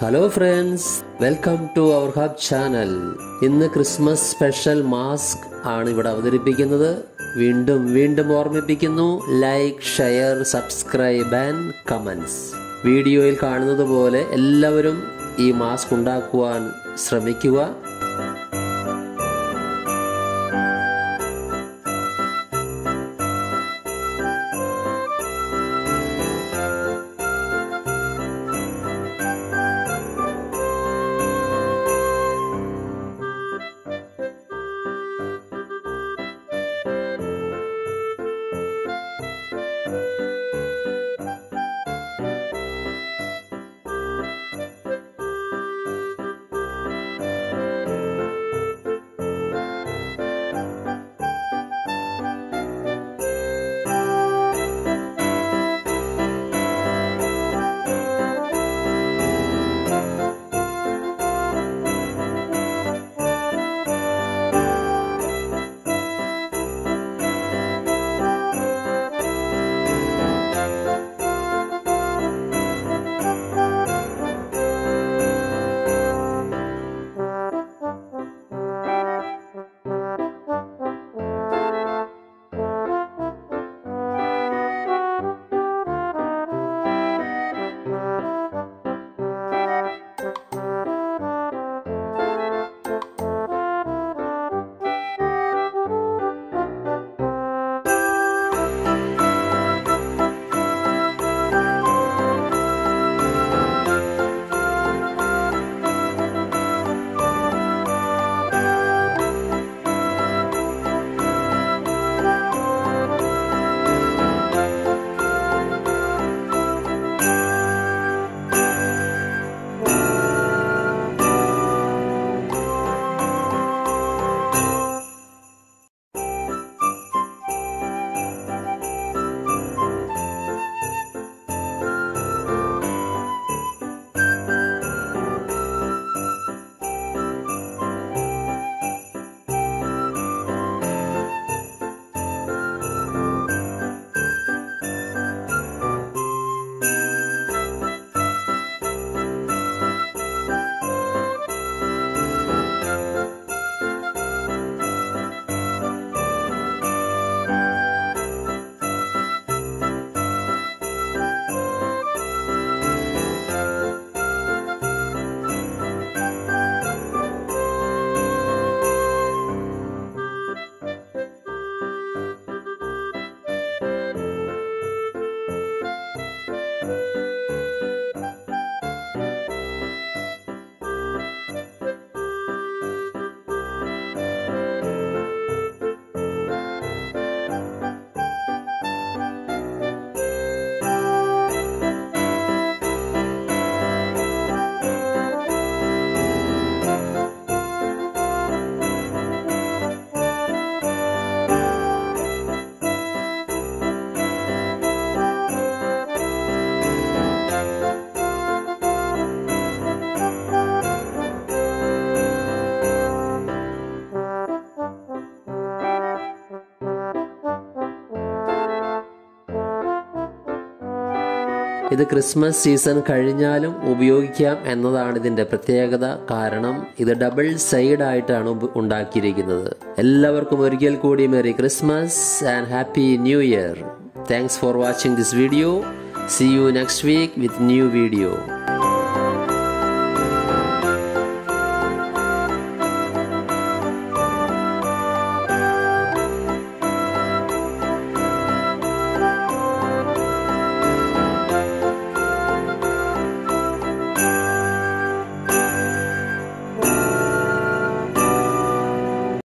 hello friends welcome to our hub channel ഇന്ന് Christmas special mask ആണ് ഇവിടെ അവതരിപ്പിക്കുന്നത് വീണ്ടും വീണ്ടും ഓർമ്മിപ്പിക്കുന്നു like share subscribe and comments വീഡിയോയിൽ കാണുന്നത് പോലെ എല്ലാവരും ഈ മാസ്ക് ഉണ്ടാക്കുവാൻ ശ്രമിക്കുക ഇത് ക്രിസ്മസ് സീസൺ കഴിഞ്ഞാലും ഉപയോഗിക്കാം എന്നതാണ് ഇതിന്റെ പ്രത്യേകത കാരണം ഇത് ഡബിൾ സൈഡ് ആയിട്ടാണ് ഉപ- ഉണ്ടാക്കിയിരിക്കുന്നത് എല്ലാവർക്കും ഒരിക്കൽ കൂടി merry Christmas and happy new year thanks for watching this video see you next week with new video